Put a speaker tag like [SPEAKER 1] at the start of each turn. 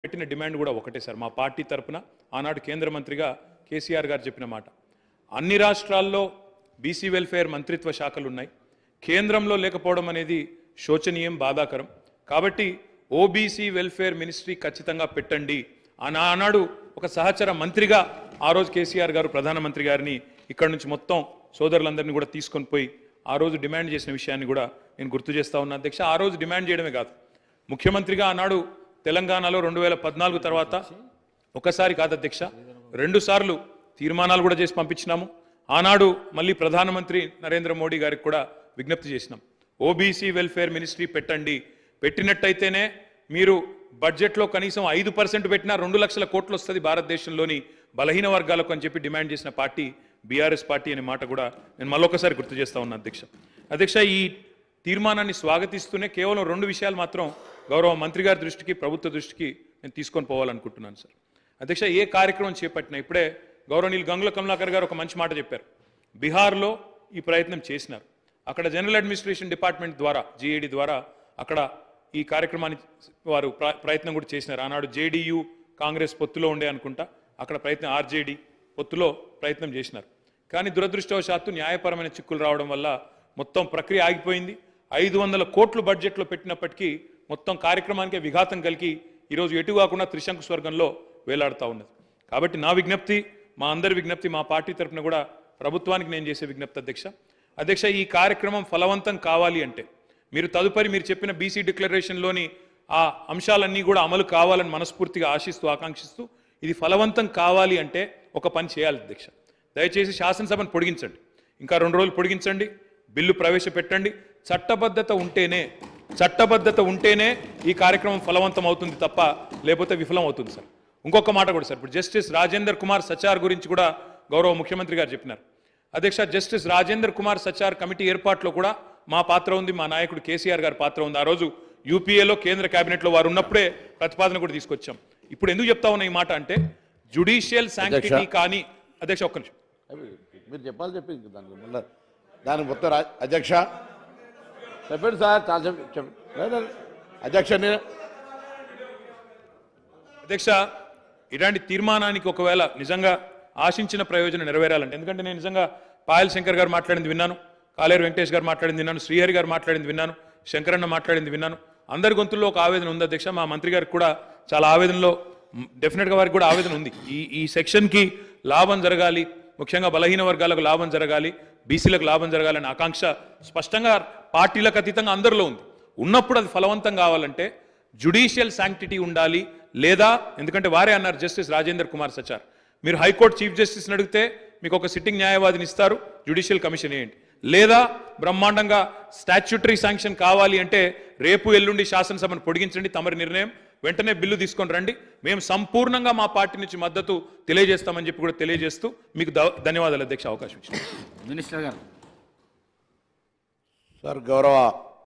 [SPEAKER 1] పెట్టిన డిమాండ్ కూడా ఒకటే సార్ మా పార్టీ తరపున ఆనాడు కేంద్ర మంత్రిగా కేసీఆర్ గారు చెప్పిన మాట అన్ని రాష్ట్రాల్లో బీసీ వెల్ఫేర్ మంత్రిత్వ శాఖలు ఉన్నాయి కేంద్రంలో లేకపోవడం అనేది శోచనీయం బాధాకరం కాబట్టి ఓబీసీ వెల్ఫేర్ మినిస్ట్రీ ఖచ్చితంగా పెట్టండి అని ఆనాడు ఒక సహచర మంత్రిగా ఆ రోజు కేసీఆర్ గారు ప్రధానమంత్రి గారిని ఇక్కడ నుంచి మొత్తం సోదరులందరినీ కూడా తీసుకొని పోయి ఆ రోజు డిమాండ్ చేసిన విషయాన్ని కూడా నేను గుర్తు చేస్తా ఉన్నా అధ్యక్ష ఆ రోజు డిమాండ్ చేయడమే కాదు ముఖ్యమంత్రిగా ఆనాడు తెలంగాణలో రెండు వేల పద్నాలుగు తర్వాత ఒకసారి కాదు అధ్యక్ష రెండు సార్లు తీర్మానాలు కూడా చేసి పంపించినాము ఆనాడు మళ్ళీ ప్రధానమంత్రి నరేంద్ర మోడీ గారికి కూడా విజ్ఞప్తి చేసినాం ఓబీసీ వెల్ఫేర్ మినిస్ట్రీ పెట్టండి పెట్టినట్టయితేనే మీరు బడ్జెట్లో కనీసం ఐదు పర్సెంట్ పెట్టినా రెండు లక్షల కోట్లు వస్తుంది భారతదేశంలోని బలహీన వర్గాలకు అని చెప్పి డిమాండ్ చేసిన పార్టీ బీఆర్ఎస్ పార్టీ అనే మాట కూడా నేను మళ్ళొకసారి గుర్తు చేస్తా ఉన్నా అధ్యక్ష అధ్యక్ష ఈ తీర్మానాన్ని స్వాగతిస్తూనే కేవలం రెండు విషయాలు మాత్రం గౌరవ మంత్రి గారి దృష్టికి ప్రభుత్వ దృష్టికి నేను తీసుకొని పోవాలనుకుంటున్నాను సార్ అధ్యక్ష ఏ కార్యక్రమం చేపట్టినా ఇప్పుడే గౌరవనీయులు గంగుల కమలాకర్ గారు ఒక మంచి మాట చెప్పారు బీహార్లో ఈ ప్రయత్నం చేసినారు అక్కడ జనరల్ అడ్మినిస్ట్రేషన్ డిపార్ట్మెంట్ ద్వారా జీఏడి ద్వారా అక్కడ ఈ కార్యక్రమాన్ని వారు ప్ర- ప్రయత్నం కూడా చేసినారు ఆనాడు జేడీయూ కాంగ్రెస్ పొత్తులో ఉండే అనుకుంటా అక్కడ ప్రయత్నం ఆర్జేడీ పొత్తులో ప్రయత్నం చేసినారు కానీ దురదృష్టవశాత్తు న్యాయపరమైన చిక్కులు రావడం వల్ల మొత్తం ప్రక్రియ ఆగిపోయింది ఐదు వందల కోట్లు బడ్జెట్లో పెట్టినప్పటికీ మొత్తం కార్యక్రమానికి విఘాతం కలిగి ఈరోజు ఎటు కాకుండా త్రిశంకు స్వర్గంలో వేలాడుతూ ఉన్నది కాబట్టి నా విజ్ఞప్తి మా అందరి విజ్ఞప్తి మా పార్టీ తరఫున కూడా ప్రభుత్వానికి నేను చేసే విజ్ఞప్తి అధ్యక్ష అధ్యక్ష ఈ కార్యక్రమం ఫలవంతం కావాలి అంటే మీరు తదుపరి మీరు చెప్పిన బీసీ డిక్లరేషన్లోని ఆ అంశాలన్నీ కూడా అమలు కావాలని మనస్ఫూర్తిగా ఆశిస్తూ ఆకాంక్షిస్తూ ఇది ఫలవంతం కావాలి అంటే ఒక పని చేయాలి అధ్యక్ష దయచేసి శాసనసభను పొడిగించండి ఇంకా రెండు రోజులు పొడిగించండి బిల్లు ప్రవేశపెట్టండి చట్టబద్ధత ఉంటేనే చట్టబద్ధత ఉంటేనే ఈ కార్యక్రమం ఫలవంతం అవుతుంది తప్ప లేకపోతే విఫలం అవుతుంది సార్ ఇంకొక మాట కూడా సార్ ఇప్పుడు జస్టిస్ రాజేందర్ కుమార్ సచార్ గురించి కూడా గౌరవ ముఖ్యమంత్రి గారు చెప్పినారు అధ్యక్ష జస్టిస్ రాజేందర్ కుమార్ సచార్ కమిటీ ఏర్పాట్లో కూడా మా పాత్ర ఉంది మా నాయకుడు కేసీఆర్ గారి పాత్ర ఉంది ఆ రోజు యూపీఏలో కేంద్ర కేబినెట్లో వారు ఉన్నప్పుడే ప్రతిపాదన కూడా తీసుకొచ్చాం ఇప్పుడు ఎందుకు చెప్తా ఉన్నా ఈ మాట అంటే జుడిషియల్ శాంక్టిటీ కానీ అధ్యక్ష ఒక్క నిమిషం
[SPEAKER 2] అవి మీరు చెప్పాలి చెప్పింది దానికి మళ్ళీ దానికి మొత్తం రా- అధ్యక్ష చెప్పండి సార్ చాలా చెప్ప చెప్పండి లేదు, లేదు. అధ్యక్ష నేను
[SPEAKER 1] అధ్యక్ష ఇలాంటి తీర్మానానికి ఒకవేళ నిజంగా ఆశించిన ప్రయోజనం నెరవేరాలంటే ఎందుకంటే నేను నిజంగా పాయల్ శంకర్ గారు మాట్లాడింది విన్నాను కాలేరు వెంకటేష్ గారు మాట్లాడింది విన్నాను శ్రీహరి గారు మాట్లాడింది విన్నాను శంకరన్న మాట్లాడింది విన్నాను అందరి గొంతుల్లో ఒక ఆవేదన ఉంది అధ్యక్ష మా మంత్రి గారికి కూడా చాలా ఆవేదనలో మ్, డెఫినెట్గా వారికి కూడా ఆవేదన ఉంది ఈ ఈ సెక్షన్కి లాభం జరగాలి ముఖ్యంగా బలహీన వర్గాలకు లాభం జరగాలి బీసీలకు లాభం జరగాలనే ఆకాంక్ష స్పష్టంగా పార్టీలకు అతీతంగా అందరిలో ఉంది ఉన్నప్పుడు అది ఫలవంతం కావాలంటే జుడిషియల్ శాంక్టిటీ ఉండాలి లేదా ఎందుకంటే వారే అన్నారు జస్టిస్ రాజేందర్ కుమార్ సచార్ మీరు హైకోర్టు చీఫ్ జస్టిస్ని అడిగితే మీకు ఒక సిట్టింగ్ న్యాయవాదిని ఇస్తారు జుడిషియల్ కమిషన్ వేయండి లేదా బ్రహ్మాండంగా స్టాచ్యూటరీ శాంక్షన్ కావాలి అంటే రేపు ఎల్లుండి శాసనసభను పొడిగించండి తమరి నిర్ణయం వెంటనే బిల్లు తీసుకొని రండి మేము సంపూర్ణంగా మా పార్టీ నుంచి మద్దతు తెలియజేస్తామని చెప్పి కూడా తెలియజేస్తూ మీకు ధ- ధన్యవాదాలు అధ్యక్ష అవకాశం ఇచ్చింది
[SPEAKER 3] మినిస్టర్ గారు
[SPEAKER 2] సార్ గౌరవ